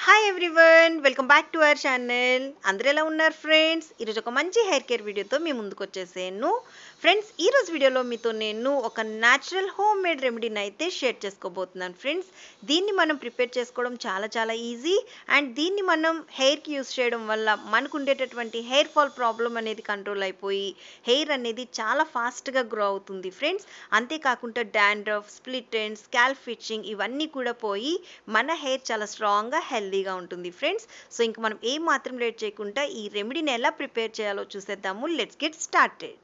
hi everyone welcome back to our channel అందరూ ఎలా ఉన్నారు ఫ్రెండ్స్ ఈరోజు ఒక మంచి హెయిర్ కేర్ వీడియోతో మీ ముందుకు వచ్చేసాను ఫ్రెండ్స్ ఈరోజు వీడియోలో మీతో నేను ఒక న్యాచురల్ హోమ్ మేడ్ రెమెడీని అయితే షేర్ చేసుకోబోతున్నాను ఫ్రెండ్స్ దీన్ని మనం ప్రిపేర్ చేసుకోవడం చాలా చాలా ఈజీ అండ్ దీన్ని మనం హెయిర్కి యూస్ చేయడం వల్ల మనకు ఉండేటటువంటి హెయిర్ ఫాల్ ప్రాబ్లం అనేది కంట్రోల్ అయిపోయి హెయిర్ అనేది చాలా ఫాస్ట్గా గ్రో అవుతుంది ఫ్రెండ్స్ అంతేకాకుండా dandruff split end scalp itching ఇవన్నీ కూడా పోయి మన హెయిర్ చాలా స్ట్రాంగ్గా హెల్దీగా ఉంటుంది ఫ్రెండ్స్ సో ఇంక మనం ఏం మాత్రం లేట్ చేయకుండా ఈ రెమెడీని ఎలా ప్రిపేర్ చేయాలో చూసేద్దాము let's get started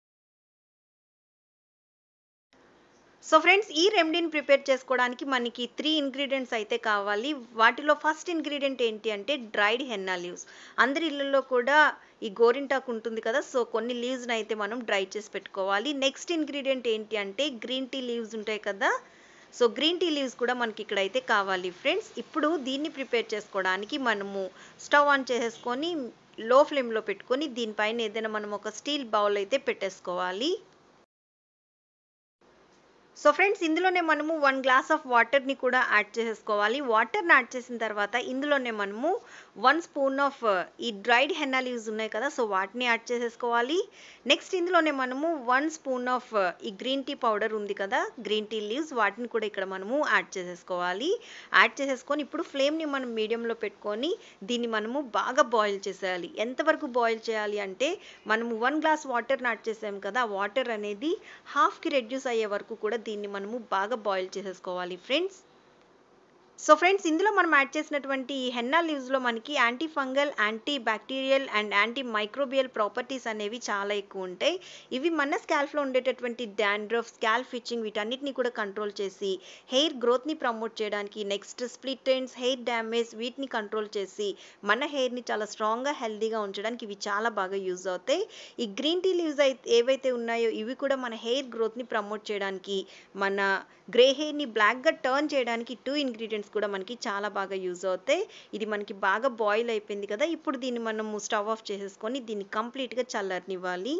so friends ఈ రెమెడీని ప్రిపేర్ చేసుకోవడానికి మనకి త్రీ ఇంగ్రీడియంట్స్ అయితే కావాలి వాటిలో ఫస్ట్ ఇంగ్రీడియంట్ ఏంటి అంటే డ్రైడ్ హెన్నా లీవ్స్ అందరి ఇళ్ళల్లో కూడా ఈ గోరింటాకు ఉంటుంది కదా సో కొన్ని లీవ్స్ని అయితే మనం డ్రై చేసి పెట్టుకోవాలి నెక్స్ట్ ఇంగ్రీడియంట్ ఏంటి అంటే గ్రీన్ టీ లీవ్స్ ఉంటాయి కదా సో గ్రీన్ టీ లీవ్స్ కూడా మనకి ఇక్కడైతే కావాలి ఫ్రెండ్స్ ఇప్పుడు దీన్ని ప్రిపేర్ చేసుకోవడానికి మనము స్టవ్ ఆన్ చేసేసుకొని లో ఫ్లేమ్లో పెట్టుకొని దీనిపైన ఏదైనా మనం ఒక స్టీల్ బౌల్ అయితే పెట్టేసుకోవాలి సో ఫ్రెండ్స్ ఇందులోనే మనము వన్ గ్లాస్ ఆఫ్ వాటర్ని కూడా యాడ్ చేసేసుకోవాలి వాటర్ని యాడ్ చేసిన తర్వాత ఇందులోనే మనము వన్ స్పూన్ ఆఫ్ ఈ డ్రైడ్ హెన్నా లీవ్స్ ఉన్నాయి కదా సో వాటిని యాడ్ చేసేసుకోవాలి నెక్స్ట్ ఇందులోనే మనము వన్ స్పూన్ ఆఫ్ ఈ గ్రీన్ టీ పౌడర్ ఉంది కదా గ్రీన్ టీ లీవ్స్ వాటిని కూడా ఇక్కడ మనము యాడ్ చేసేసుకోవాలి యాడ్ చేసేసుకొని ఇప్పుడు ఫ్లేమ్ని మనం మీడియంలో పెట్టుకొని దీన్ని మనము బాగా బాయిల్ చేసేయాలి ఎంతవరకు బాయిల్ చేయాలి అంటే మనము వన్ గ్లాస్ వాటర్ని యాడ్ చేసాం కదా ఆ వాటర్ అనేది హాఫ్కి రెడ్యూస్ అయ్యే వరకు కూడా దీన్ని మనము బాగా బాయిల్ చేసేసుకోవాలి ఫ్రెండ్స్ సో ఫ్రెండ్స్ ఇందులో మనం యాడ్ చేసినటువంటి ఈ హెన్నా లీవ్స్లో మనకి anti fungal anti bacterial and anti microbial properties అనేవి చాలా ఎక్కువ ఉంటాయి ఇవి మన స్కాల్ఫ్లో ఉండేటటువంటి డాండ్రఫ్ స్కాల్ఫ్ ఫిచ్చింగ్ వీటన్నిటిని కూడా కంట్రోల్ చేసి హెయిర్ గ్రోత్ని ప్రమోట్ చేయడానికి next split ends hair damage వీటిని కంట్రోల్ చేసి మన హెయిర్ని చాలా స్ట్రాంగ్గా హెల్దీగా ఉంచడానికి ఇవి చాలా బాగా యూజ్ అవుతాయి ఈ గ్రీన్ టీ లీవ్స్ అయితే ఏవైతే ఉన్నాయో ఇవి కూడా మన హెయిర్ గ్రోత్ని ప్రమోట్ చేయడానికి మన గ్రే హెయిర్ని బ్లాక్గా టర్న్ చేయడానికి టూ ఇంగ్రీడియంట్స్ కూడా మనకి చాలా బాగా యూజ్ అవుతాయి ఇది మనకి బాగా బాయిల్ అయిపోయింది కదా ఇప్పుడు దీన్ని మనము స్టవ్ ఆఫ్ చేసేసుకొని దీన్ని కంప్లీట్గా చల్లారనివ్వాలి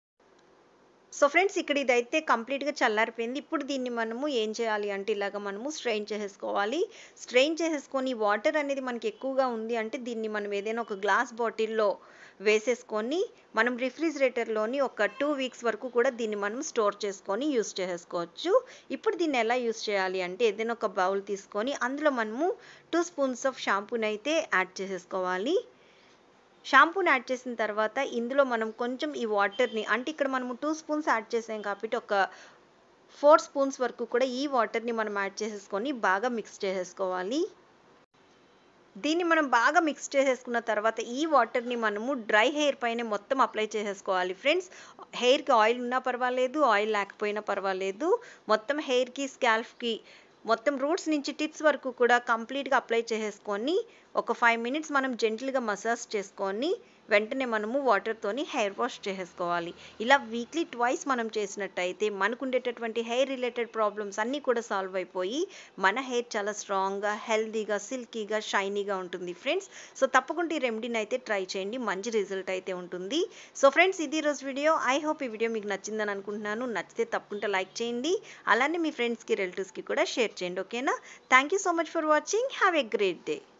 సో ఫ్రెండ్స్ ఇక్కడ ఇదైతే కంప్లీట్గా చల్లారిపోయింది ఇప్పుడు దీన్ని మనము ఏం చేయాలి అంటే ఇలాగ మనము స్ట్రెయిన్ చేసేసుకోవాలి స్ట్రెయిన్ చేసేసుకొని వాటర్ అనేది మనకి ఎక్కువగా ఉంది అంటే దీన్ని మనం ఏదైనా ఒక గ్లాస్ బాటిల్లో వేసేసుకొని మనం రిఫ్రిజిరేటర్లోని ఒక టూ వీక్స్ వరకు కూడా దీన్ని మనం స్టోర్ చేసుకొని యూస్ చేసుకోవచ్చు ఇప్పుడు దీన్ని ఎలా యూస్ చేయాలి అంటే ఏదైనా ఒక బౌల్ తీసుకొని అందులో మనము టూ స్పూన్స్ ఆఫ్ షాంపూని అయితే యాడ్ చేసేసుకోవాలి షాంపూని యాడ్ చేసిన తర్వాత ఇందులో మనం కొంచెం ఈ వాటర్ని అంటే ఇక్కడ మనము టూ స్పూన్స్ యాడ్ చేసాం కాబట్టి ఒక ఫోర్ స్పూన్స్ వరకు కూడా ఈ వాటర్ని మనం యాడ్ చేసేసుకొని బాగా మిక్స్ చేసేసుకోవాలి దీన్ని మనం బాగా మిక్స్ చేసేసుకున్న తర్వాత ఈ వాటర్ని మనము డ్రై హెయిర్ పైన మొత్తం అప్లై చేసేసుకోవాలి ఫ్రెండ్స్ హెయిర్కి ఆయిల్ ఉన్నా పర్వాలేదు ఆయిల్ లేకపోయినా పర్వాలేదు మొత్తం హెయిర్కి స్కాల్ఫ్కి మొత్తం రూట్స్ నుంచి టిప్స్ వరకు కూడా కంప్లీట్గా అప్లై చేసేసుకొని ఒక ఫైవ్ మినిట్స్ మనం జెంటిల్గా మసాజ్ చేసుకొని వెంటనే మనము వాటర్తోని హెయిర్ వాష్ చేసేసుకోవాలి ఇలా వీక్లీ ట్వైస్ మనం చేసినట్టయితే మనకు ఉండేటటువంటి హెయిర్ రిలేటెడ్ ప్రాబ్లమ్స్ అన్నీ కూడా సాల్వ్ అయిపోయి మన హెయిర్ చాలా స్ట్రాంగ్గా హెల్దీగా సిల్కీగా షైనీగా ఉంటుంది ఫ్రెండ్స్ సో తప్పకుండా ఈ రెమెడీని అయితే ట్రై చేయండి మంచి రిజల్ట్ అయితే ఉంటుంది సో ఫ్రెండ్స్ ఇది రోజు వీడియో ఐ హోప్ ఈ వీడియో మీకు నచ్చిందని అనుకుంటున్నాను నచ్చితే తప్పకుండా లైక్ చేయండి అలానే మీ ఫ్రెండ్స్కి రిలేటివ్స్కి కూడా షేర్ చేయండి ఓకేనా thank you so much for watching have a great day